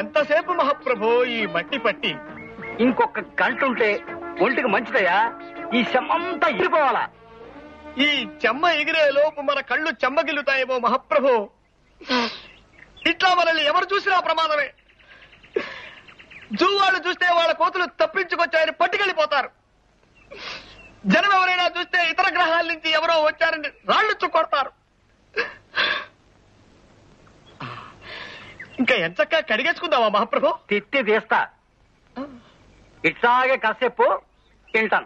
ఎంతసేపు మహాప్రభు ఈ మట్టి పట్టి ఇంకొక గంట ఉంటే ఒంటికి మంచిదయ్యా ఈ శమంతా ఇరిపోవాలా ఈ చెమ్మ ఎగిరే లోపు మన కళ్ళు చెమ్మగిల్లుతాయేమో మహాప్రభు ఇట్లా మనల్ని ఎవరు చూసినా ప్రమాదమే జూ వాళ్ళు చూస్తే వాళ్ళ కోతులు తప్పించుకొచ్చారని పట్టుకెళ్ళిపోతారు జనం ఎవరైనా చూస్తే ఇతర గ్రహాల నుంచి ఎవరో వచ్చారని రాళ్ళు చుక్కొడతారు ఇంకా ఎంచక్క కడిగేసుకుందామా మహాప్రభు తిత్తి తీస్తా ఇట్లాగే కాసేపు తింటాను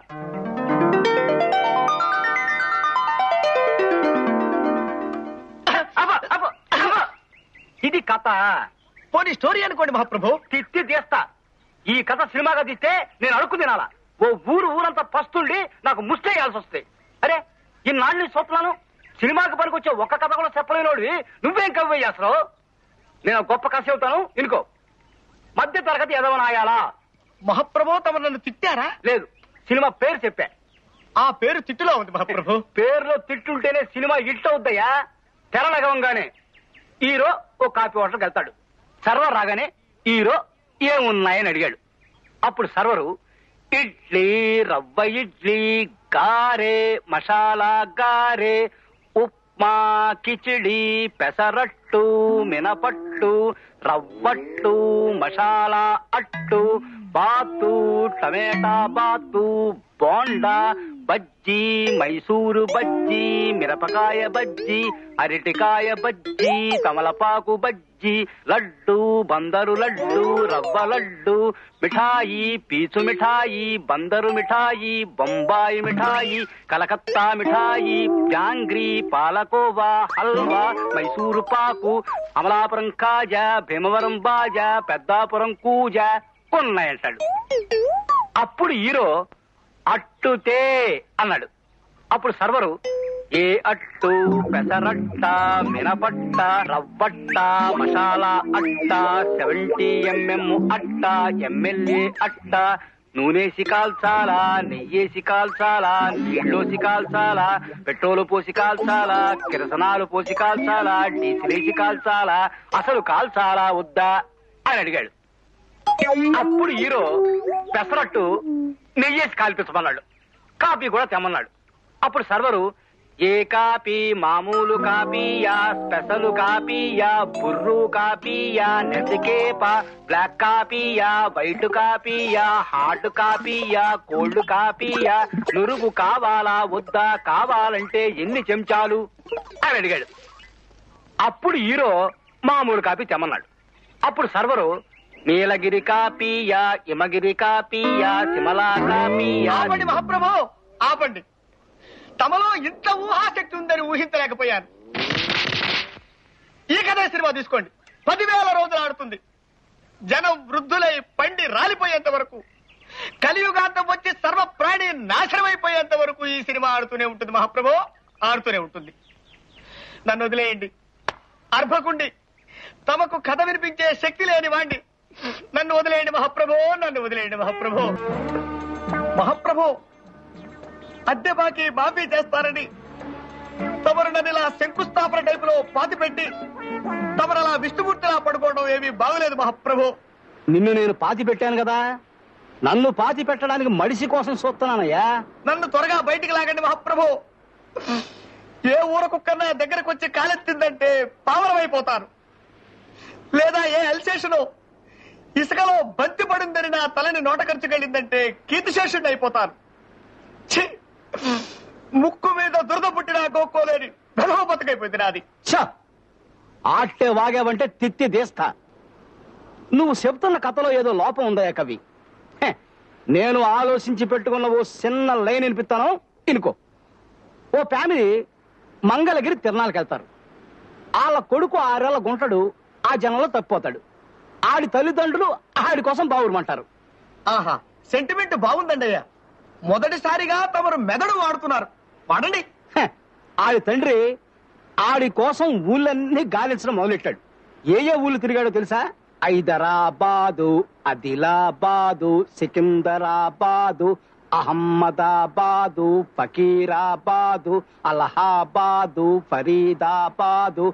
అబ్బ, అబ్బ, అబ్బ. ఇది కథ పోనీ స్టోరీ అనుకోండి మహాప్రభు తిత్తి తీస్తా ఈ కథ సినిమాగా తీస్తే నేను అడుక్కు తినాలా ఓ ఊరు ఊరంతా పస్తుండి నాకు ముష్టేయాల్సి వస్తాయి అరే ఇన్నాళ్ళు నీ చూస్తున్నాను సినిమాకి పనికొచ్చే ఒక్క కథ కూడా చెప్పలేనోడివి నువ్వేం కవ్వే చేస్తావు నేను ఒక గొప్ప కథ చెబుతాను ఇనుకో మధ్య తరగతి ఎదవనాయాలా మహాప్రభు తమ నన్ను తిట్టారా లేదు సినిమా పేరు చెప్పా ఆ పేరు తిట్టులో ఉంది మహాప్రభు పేరులో తిట్టుంటేనే సినిమా హిట్ అవుద్దయ్యా తెరలగవంగానే హీరో ఓ కాపీ వాటర్కి వెళ్తాడు సర్వర్ రాగానే హీరో ఏమున్నాయని అడిగాడు అప్పుడు సర్వరు ఇడ్లీ రవ్వ ఇడ్లీ గారే మసాలా గారే ఉప్మా కిచిడి పెసరట్టు మినపట్టు రవ్వట్టు మసాలా అట్టు బాతు టమేటా బాతు బోండా బజ్జీ మైసూరు బజ్జీ మిరపకాయ బజ్జీ అరటికాయ బజ్జీ తమలపాకు బజ్జీ లడ్డు బందరు లడ్డు రవ్వ లడ్డు మిఠాయి పీచు మిఠాయి బందరు మిఠాయి బొంబాయి మిఠాయి కలకత్తా మిఠాయి జాంగ్రీ పాలకోవా హల్వా మైసూరు పాకు అమలాపురం కాజా భీమవరం బాజా పెద్దాపురం కూజ ఉన్నాయంటాడు అప్పుడు హీరో అట్టుతే అన్నాడు అప్పుడు సర్వరు ఏ అట్టు పెసరట్ట మినపట్ట రవ్వట్ట మసాలా అట్ట సెవెంటీ ఎంఎం అట్ట ఎమ్మెల్యే అట్ట నూనెసి కాల్చాలా నెయ్యేసి కాల్చాలా నీళ్ళోసి కాల్చాలా పెట్రోలు పోసి కాల్చాలా కిరసనాలు పోసి కాల్చాలా డీజిలేసి కాల్చాలా అసలు కాల్చాలా వద్దా అని అడిగాడు అప్పుడు హీరో పెసరట్టు నెయ్యేసి కాల్పించమన్నాడు కాపీ కూడా తెమ్మన్నాడు అప్పుడు సర్వరు ఏ కాపీ మామూలు కాపీయా స్పెషల్ కాపీయా బుర్రు కాపీయా నెసికేప బ్లాక్ కాపీయా వైట్ కాపీయా హాట్ కాపీయా కోల్డ్ కాపీయా నురుగు కావాలా వద్దా కావాలంటే ఎన్ని చెంచాలు అని అడిగాడు అప్పుడు హీరో మామూలు కాపీ తెమ్మన్నాడు అప్పుడు సర్వరు నీలగిరి కాపీయా హిమగిరి కాపీయా సిమలా కాపీయా ఆపండి మహాప్రభు ఆపండి తమలో ఇంత ఊహాశక్తి ఉందని ఊహించలేకపోయాను ఈ కథ సినిమా తీసుకోండి పదివేల రోజులు ఆడుతుంది జనం వృద్ధులై పండి రాలిపోయేంత వరకు కలియుగాంతం వచ్చి సర్వ ప్రాణి నాశనమైపోయేంత వరకు ఈ సినిమా ఆడుతూనే ఉంటుంది మహాప్రభు ఆడుతూనే ఉంటుంది నన్ను వదిలేయండి అర్భకుండి తమకు కథ వినిపించే శక్తి లేని వాణ్ణి నన్ను వదిలేయండి మహాప్రభు నన్ను వదిలేయండి మహాప్రభు మహాప్రభు అద్దె బాకీ మాఫీ చేస్తారని తమరు నన్ను ఇలా శంకుస్థాపన టైపులో పాతి పెట్టి తమరు అలా విష్ణుమూర్తిలా పడుకోవడం ఏమీ బాగలేదు మహాప్రభు నిన్ను నేను పాతి పెట్టాను కదా నన్ను పాతి పెట్టడానికి మడిసి కోసం చూస్తున్నానయ్యా నన్ను త్వరగా బయటికి లాగండి మహాప్రభు ఏ ఊరకుక్కన్నా దగ్గరకు వచ్చి కాలెత్తిందంటే పావరమైపోతాను లేదా ఏ అల్సేషను ఇసుకలో బంతి పడిందని నా తలని నోట ఖర్చుకెళ్ళిందంటే కీర్తిశేషుడిని అయిపోతాను ఛీ! ముక్కు మీద దురద పుట్టినా గోక్కోలేని వెధవ బతుకైపోయింది నాది ఛ! ఆట్టే వాగావంటే తిత్తి తీస్తా నువ్వు చెప్తున్న కథలో ఏదో లోపం ఉందయ్యా కవి హె, నేను ఆలోచించి పెట్టుకున్న ఓ చిన్న లైన్ వినిపిస్తాను ఇనుకో ఓ ఫ్యామిలీ మంగళగిరి తిరణాలకు వెళ్తారు వాళ్ళ కొడుకు ఆరేళ్ల గుంటడు ఆ జనంలో తప్పిపోతాడు ఆడి తల్లిదండ్రులు ఆడి కోసం బావురమంటారు ఆహా సెంటిమెంట్ బాగుందండి అయ్యా మొదటిసారిగా తమరు మెదడు వాడుతున్నారు వాడండి హె, ఆడి తండ్రి ఆడి కోసం ఊళ్ళన్నీ గాలించడం మొదలెట్టాడు ఏ ఏ ఊళ్ళు తిరిగాడో తెలుసా హైదరాబాదు ఆదిలాబాదు సికింద్రాబాదు అహ్మదాబాదు ఫకీరాబాదు అలహాబాదు ఫరీదాబాదు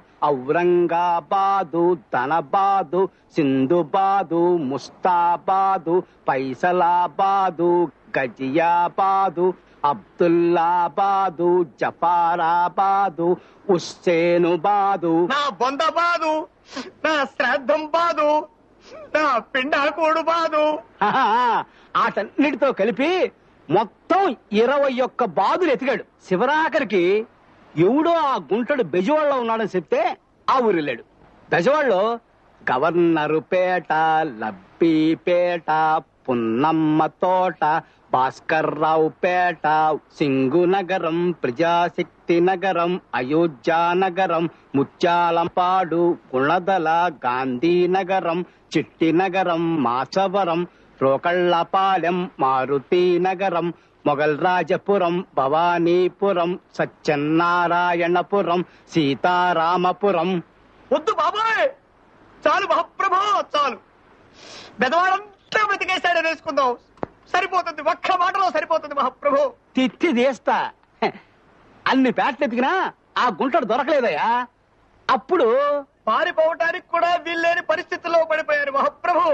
ఔరంగాబాదు ధనబాదు సింధుబాదు ముస్తాబాదు పైసలాబాదు గజియాబాదు అబ్దుల్లాబాదు జఫారాబాదు ఉస్సేనుబాదు నా బొంద బాదు నా శ్రాద్ధం బాదు నా పిండాకోడు బాదు ఆహా, ఆటన్నిటితో కలిపి మొత్తం ఇరవై ఒక్క బాదులు ఎతికాడు శివరాఖరికి ఎవడో ఆ గుంటడు బెజవాడలో ఉన్నాడని చెప్తే ఆ ఊరిల్లాడు బెజవాడలో గవర్నరు పేట లబ్బీపేట పున్నమ్మ తోట భాస్కర్రావు పేట సింగు నగరం ప్రజాశక్తి నగరం అయోధ్య నగరం ముత్యాలంపాడు గుణదల గాంధీ నగరం చిట్టి నగరం మాచవరం రోకళ్లపాలెం మారుతి నగరం మొగల్ రాజపురం భవానీపురం సత్యనారాయణపురం సీతారామపురం వద్దు బాబాయ్ చాలు మహాప్రభో చాలు బెదవాడంతా వెతికేశాడని వేసుకుందాం సరిపోతుంది ఒక్క మాటలో సరిపోతుంది మహాప్రభో తిత్తి తీస్తా హె, అన్ని పేటలు ఎతికినా ఆ గుంటడు దొరకలేదయ్యా అప్పుడు పారిపోవటానికి కూడా వీల్లేని పరిస్థితుల్లో పడిపోయారు మహాప్రభు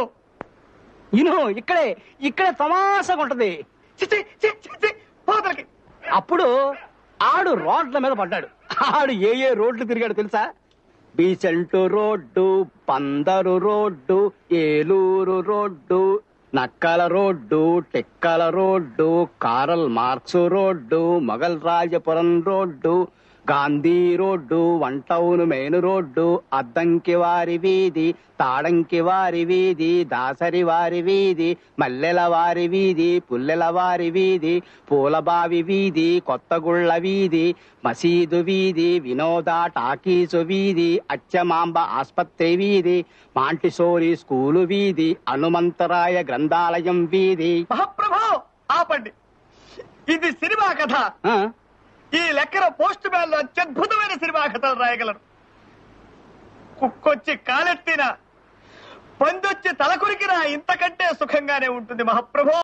ఇను ఇక్కడే ఇక్కడే తమాషగా ఉంటది చిచి చి, చి, చి, పోతలకి అప్పుడు ఆడు రోడ్ల మీద పడ్డాడు ఆడు ఏ ఏ రోడ్లు తిరిగాడు తెలుసా Besant road Bandar road Eluru road Nakkala road Tekkala road Karl Marx road Mogalrajapuram road Gandhi road one town main road Addanki వారి వీధి తాడంకి వారి వీధి దాసరి వారి వీధి మల్లెల వారి వీధి పుల్లెల వారి వీధి పూలబావి వీధి కొత్తగుళ్ళ వీధి మసీదు వీధి వినోద టాకీసు వీధి అచ్చమాంబ ఆస్పత్రి వీధి మాంటిసోరి స్కూలు వీధి హనుమంతరాయ గ్రంథాలయం వీధి మహాప్రభు ఆపండి ఇది సినిమా కథ ఆ, ఈ లెక్కన పోస్ట్ మ్యాన్ లో అత్యద్భుతమైన సినిమా కథలు రాయగలరు కుక్కొచ్చి కాలెత్తిన పందొచ్చి తల కొరికినా ఇంతకంటే సుఖంగానే ఉంటుంది మహాప్రభు